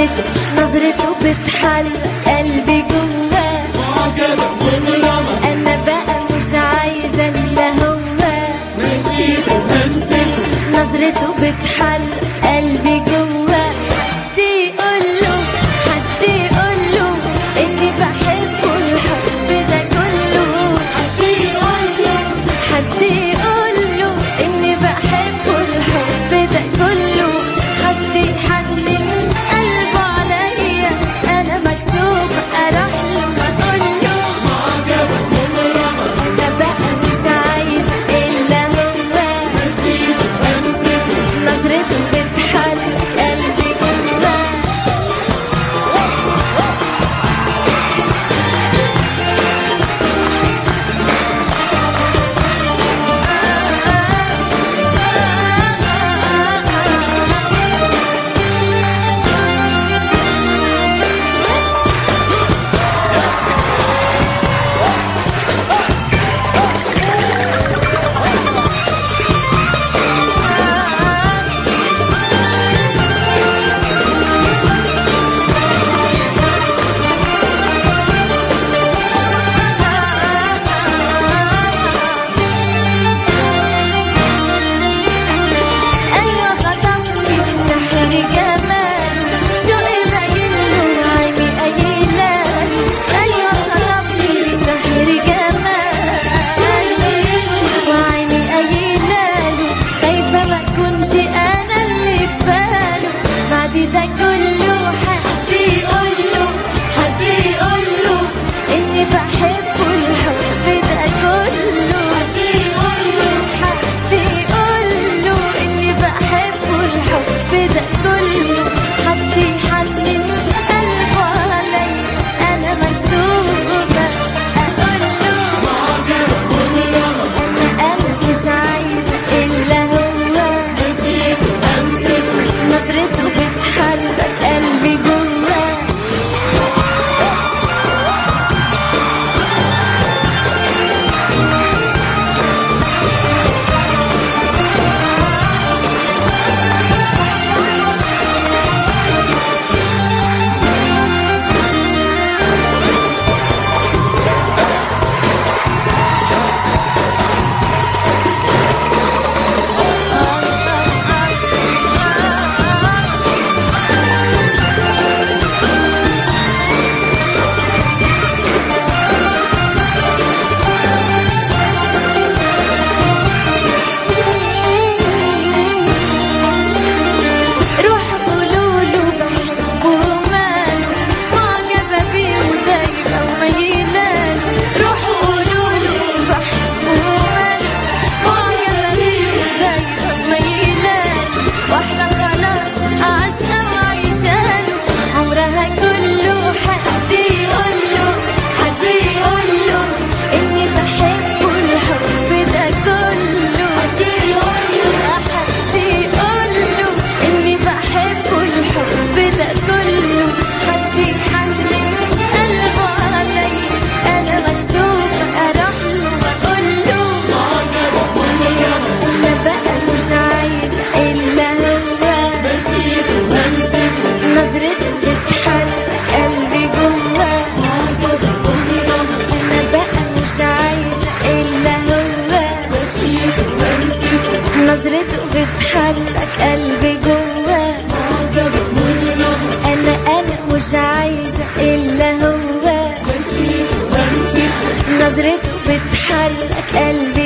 همسته نظرته بتحرك قلبي جواه معجبة مغرمة انا بقى مش عايزه الا هو مشيته همسته نظرته بتحرك قلبي جواه حد يقول له حد يقول له اني بحبه الحب ده كله حد يقول له حد يقول له اني بحبه الحب ده كله حد يحنن قلبه عليا انا مكسوفه اروح له واقول له معجبة مغرمة انا بقى مش عايزه الا هو مشيته همسته نظرته بتحرك قلبي جواه أيوة خطفني بسحر جماله شوقي بجيله عيني قايلة أيوة خطفني بسحر جماله شوقي وعيني قايلة خايفة ما أكونش أنا اللي في باله بعد ده كله حد يقوله حد يقوله إني بحبه الحب ده كله حد يقوله حد يقوله إني بحبه الحب ده كله حد يحنن قلبه علي أنا مكسوفة أقوله معجبة مغرمة أنا أنا مش عايزة إلا هو مشيته همسته نظرته بتحرك قلبي جواه روح قولوله بحبه ماله معجبة بيه ودايبة وميلاله روح قولوله بحبه ماله معجبة بيه ودايبة وميلاله واحدة خلاص عاشقة وعيشاله عمرها كله حد يقوله حد يقوله إني بحبه الحب ده كله حد يقوله حد يقوله إني بحبه الحب ده كله حد يحنن قلبه علي أنا مكسوفة أروح له وأقول له معجبة مغرمة أنا بقى مش عايزة إلا هو مشيته همسته نظرته بتحرك قلبي جواه معجبة مغرمة أنا بقى مش عايزة إلا هو مشيته همسته نظرته بتحرك قلبي جواه معجبة مغرمة أنا أنا مش عايزة إلا هو مشيته همسته نظرته بتحرك قلبي